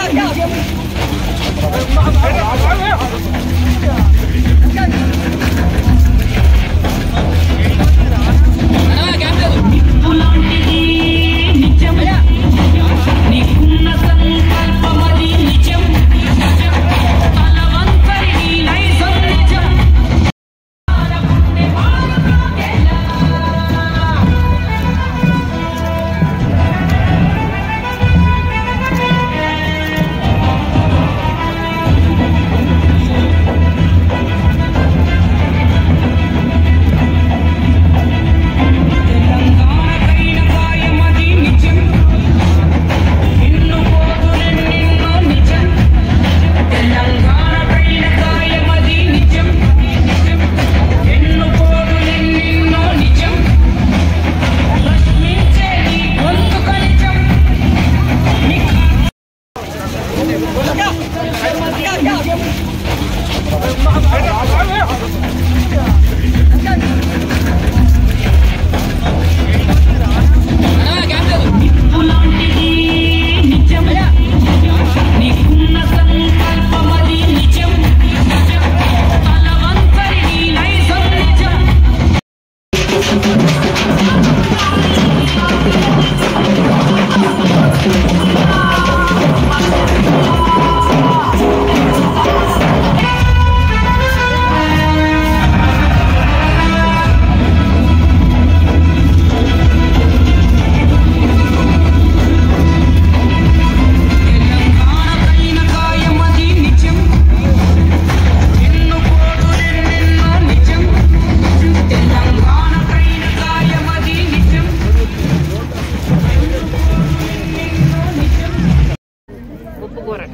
ఒప్పుకోరట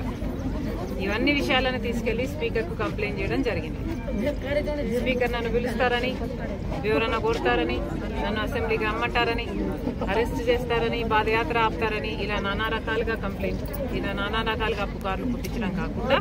ఇవన్నీ విషయాలను తీసుకెళ్లి స్పీకర్ కు కంప్లైంట్ చేయడం జరిగింది స్పీకర్ నన్ను పిలుస్తారని వివరణ కోరుతారని నన్ను అసెంబ్లీకి రమ్మంటారని అరెస్ట్ చేస్తారని పాదయాత్ర ఆపుతారని ఇలా నానా రకాలుగా కంప్లైంట్ ఇలా నానా రకాలుగా పుకార్లు పుట్టించడం కాకుండా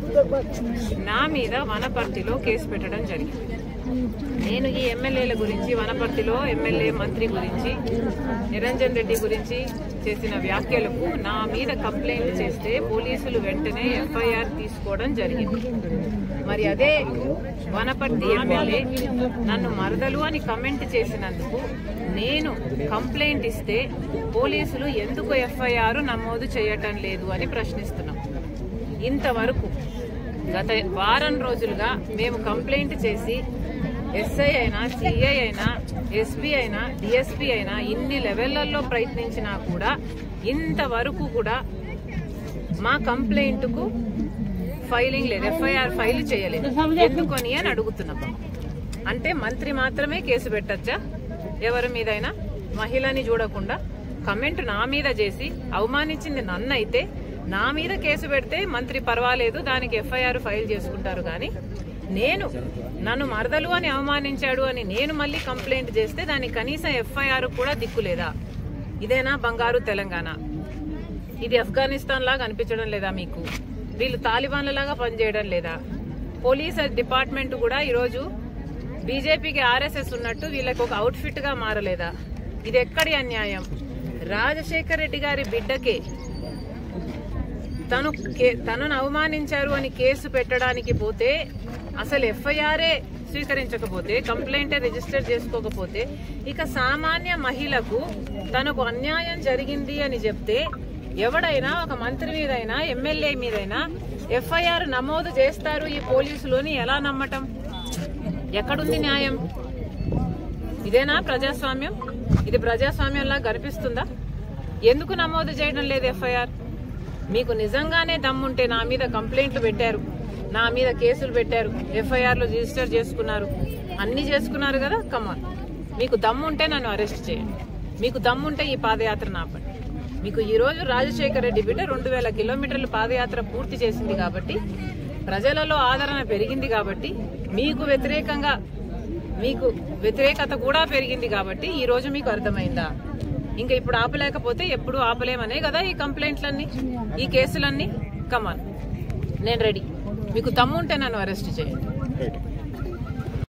నా మీద వనపర్తిలో కేసు పెట్టడం జరిగింది నేను ఈ ఎమ్మెల్యేల గురించి వనపర్తిలో ఎమ్మెల్యే మంత్రి గురించి నిరంజన్ రెడ్డి గురించి చేసిన వ్యాఖ్యలకు నా మీద కంప్లైంట్ చేస్తే పోలీసులు వెంటనే ఎఫ్ఐఆర్ తీసుకోవడం జరిగింది మరి అదే వనపర్తి ఎమ్మెల్యే నన్ను మరదలు అని కమెంట్ చేసినందుకు నేను కంప్లైంట్ ఇస్తే పోలీసులు ఎందుకు ఎఫ్ఐఆర్ నమోదు చేయటం లేదు అని ప్రశ్నిస్తున్నాం ఇంతవరకు గత వారం రోజులుగా మేము కంప్లైంట్ చేసి ఎస్ఐ అయినా సిఐ అయినా ఎస్పీ అయినా డిఎస్పీ అయినా ఇన్ని లెవెళ్లలో ప్రయత్నించినా కూడా ఇంతవరకు కూడా మా కంప్లైంట్ కు ఫైలింగ్ లేదు ఎఫ్ఐఆర్ ఫైల్ చేయలేదు ఎందుకని అని అడుగుతున్నాం అంటే మంత్రి మాత్రమే కేసు పెట్టచ్చా ఎవరి మీదైనా మహిళని చూడకుండా కమెంట్ నా మీద చేసి అవమానించింది నన్నైతే నా మీద కేసు పెడితే మంత్రి పర్వాలేదు దానికి ఎఫ్ఐఆర్ ఫైల్ చేసుకుంటారు కానీ నేను నన్ను మరదలు అని అవమానించాడు అని నేను మళ్ళీ కంప్లైంట్ చేస్తే దానికి కనీసం ఎఫ్ఐఆర్ కూడా దిక్కులేదా ఇదేనా బంగారు తెలంగాణ ఇది ఆఫ్ఘనిస్తాన్ లాగా అనిపించడం లేదా మీకు వీళ్ళు తాలిబాన్ల లాగా పనిచేయడం లేదా పోలీస్ డిపార్ట్మెంట్ కూడా ఈరోజు బీజేపీకి ఆర్ఎస్ఎస్ ఉన్నట్టు వీళ్ళకి ఒక అవుట్ఫిట్ గా మారలేదా ఇది ఎక్కడి అన్యాయం రాజశేఖర్ రెడ్డి గారి బిడ్డకే తను కే- తనను అవమానించారు అని కేసు పెట్టడానికి పోతే అసలు ఎఫ్ఐఆర్ఏ స్వీకరించకపోతే కంప్లైంట్ రిజిస్టర్ చేసుకోకపోతే ఇక సామాన్య మహిళకు తనకు అన్యాయం జరిగింది అని చెప్తే ఎవడైనా ఒక మంత్రి మీదైనా ఎమ్మెల్యే మీదైనా ఎఫ్ఐఆర్ నమోదు చేస్తారు ఈ పోలీసులోని ఎలా నమ్మటం ఎక్కడుంది న్యాయం ఇదేనా ప్రజాస్వామ్యం ఇది ప్రజాస్వామ్యంలా కనిపిస్తుందా ఎందుకు నమోదు చేయడం లేదు ఎఫ్ఐఆర్ మీకు నిజంగానే దమ్ముంటే నా మీద కంప్లైంట్లు పెట్టారు నా మీద కేసులు పెట్టారు ఎఫ్ఐఆర్లు రిజిస్టర్ చేసుకున్నారు అన్ని చేసుకున్నారు కదా కమాన్ మీకు దమ్ముంటే నన్ను అరెస్ట్ చేయండి మీకు దమ్ముంటే ఈ పాదయాత్ర నాపండి మీకు ఈ రోజు రాజశేఖర రెడ్డి బిడ్డ రెండు వేల కిలోమీటర్లు పాదయాత్ర పూర్తి చేసింది కాబట్టి ప్రజలలో ఆదరణ పెరిగింది కాబట్టి మీకు వ్యతిరేకంగా మీకు వ్యతిరేకత కూడా పెరిగింది కాబట్టి ఈ రోజు మీకు అర్థమైందా ఇంకా ఇప్పుడు ఆపలేకపోతే ఎప్పుడు ఆపలేమనే కదా ఈ కంప్లైంట్లన్నీ ఈ కేసులన్నీ కమాన్ నేను రెడీ మీకు దమ్ముంటే నన్ను అరెస్ట్ చేయండి